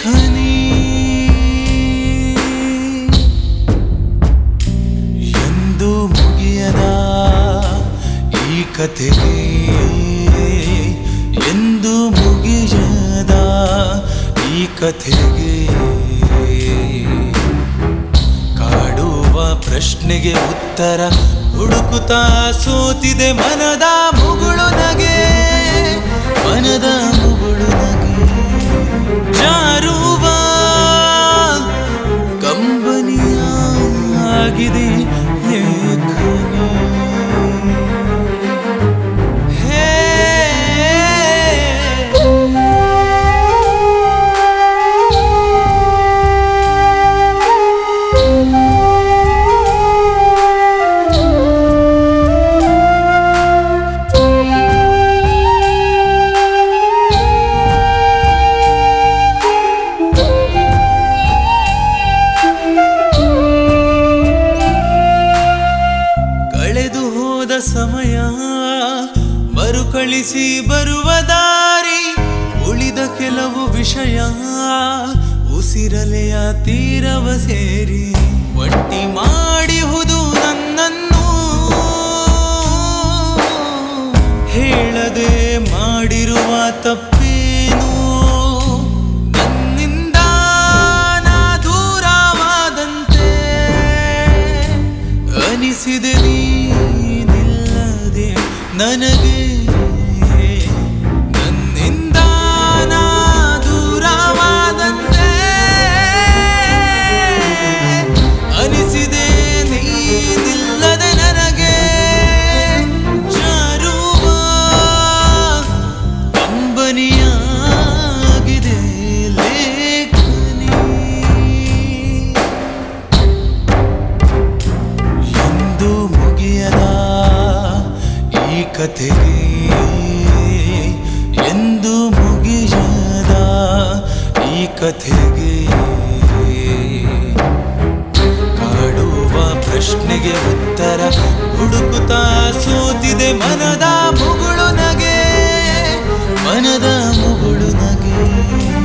ಲೇಖನಿ ಎಂದು ಮುಗಿಯದ ಈ ಕಥೆಗೆ ಎಂದು ಮುಗಿಯದ ಈ ಕಥೆಗೆ ಕಾಡುವ ಪ್ರಶ್ನೆಗೆ ಉತ್ತರ ಹುಡುಕುತ್ತಾ ಸೋತಿದೆ ಮನದ ಮುಗುಳು ನಗೆ ಮನದ ಮುಗುಳು ನಗೆ ಜಾರುವ ಕಂಬನಿಯಾಗಿದೆ ಲೇಖನಿ ಹೇ ಕಳೆದು ಹೋದ ಸಮಯ ಮರುಕಳಿಸಿ ಬರುವ ದಾರಿ ಉಳಿದ ಕೆಲವು ವಿಷಯ ಉಸಿರಲೆಯ ತೀರವ ಸೇರಿ ಒಟ್ಟಿ ಮಾಡಿಹುದು ನನ್ನನ್ನು ಹೇಳದೆ ಮಾಡಿರುವ ತಪ್ಪೇನು ನನ್ನಿಂದ ನಾ ದೂರವಾದಂತೆ ಅನಿಸಿದೆ ನೀನಿಲ್ಲದೆ ನನಗೆ ನನ್ನಿಂದ ನಾ ದೂರವಾದಂತೆ ಅನಿಸಿದೆ ನೀನಿಲ್ಲದೆ ನನಗೆ ಜಾರುವ ಕಂಬನಿಯಾಗಿದೆ ಲೇಖನಿ ಎಂದು ಮುಗಿಯದ ಈ ಕಥೆಗೆ ಎಂದು ಮುಗಿಯದ ಈ ಕಥೆಗೆ ಕಾಡುವ ಪ್ರಶ್ನೆಗೆ ಉತ್ತರ ಹುಡುಕುತ್ತಾ ಸೋತಿದೆ ಮನದ ಮುಗುಳು ನಗೆ ಮನದ ಮುಗುಳು ನಗೆ